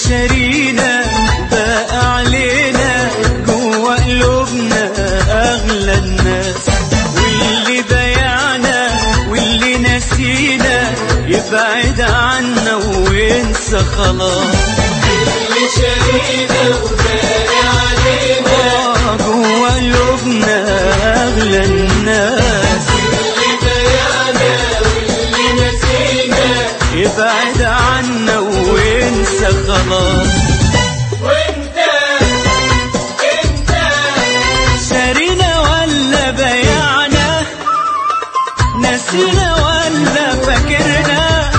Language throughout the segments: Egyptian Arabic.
شارينا بقى علينا جوا قلوبنا اغلى الناس واللي بايعنا واللي نسينا يبعد عنا وينسى خلاص اللي شارينا وباقي علينا آه، جوا قلوبنا اغلى الناس اللي بايعنا واللي نسينا يبعد عنا وينسى خلاص وانت انت شارينا ولا بيعنا نسينا ولا فاكرنا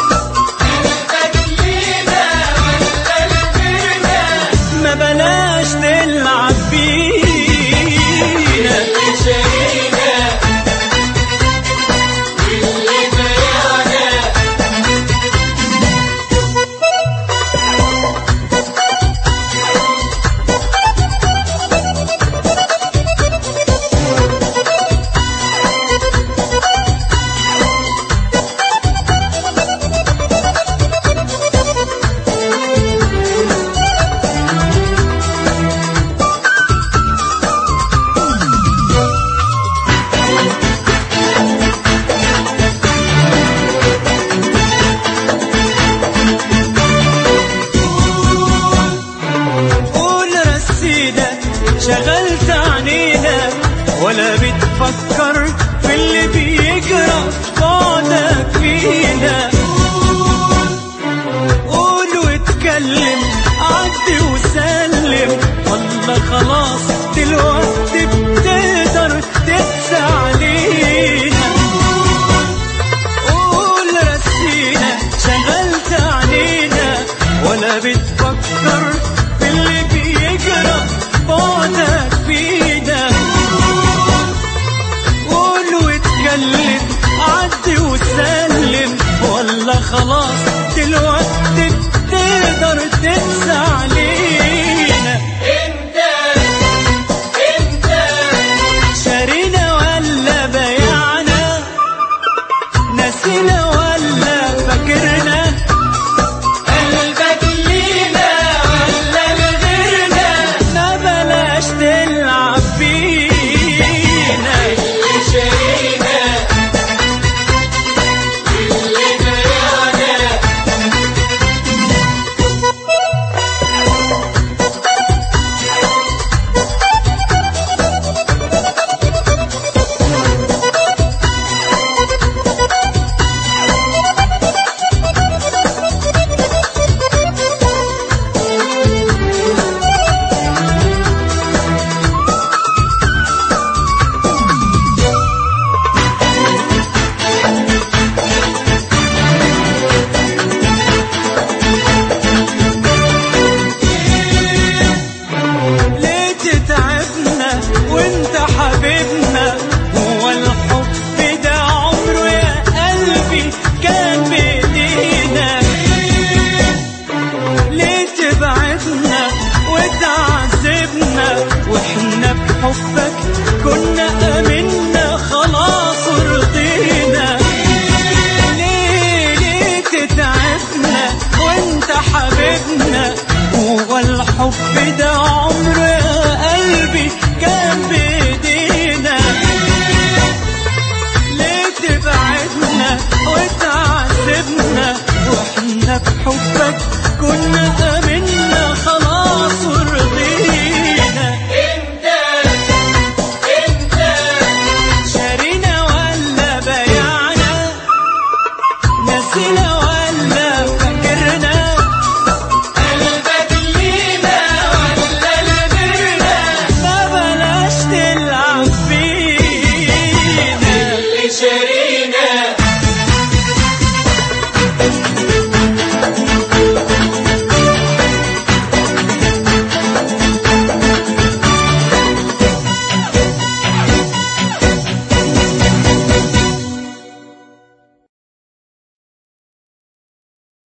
تجلينا ولا لغيرنا ما بلاش تلعب بينا اللي شارينا واللي بايعنا قول رسينا شغلت عنينا ولا بتفكر في اللي بيجرى بعدك فينا قول واتكلم عدي وسلم والله خلاص دلوقتي بتقدر تقسى علينا قول رسينا شغلت عنينا ولا بتفكر في اللي بيجرى بعدك فينا قول واتكلم عدي وسلم والله خلاص دلوقتي بتقدر تقسى علينا انت انت شارينا ولا بيعنا نسينا ولا فاكرنا قلبك لينا ولا لغيرنا ما بلاش تلعب بينا اللي شارينا واللي بايعنا ليه تتعبنا وانت حبيبنا هو الحب ده عمره يا قلبي كان بايدينا ليه تبعدنا وتعذبنا واحنا بحبك كنا امنا خلاص رضينا ليه ليه تتعبنا وانت حبيبنا هو الحب ده عمره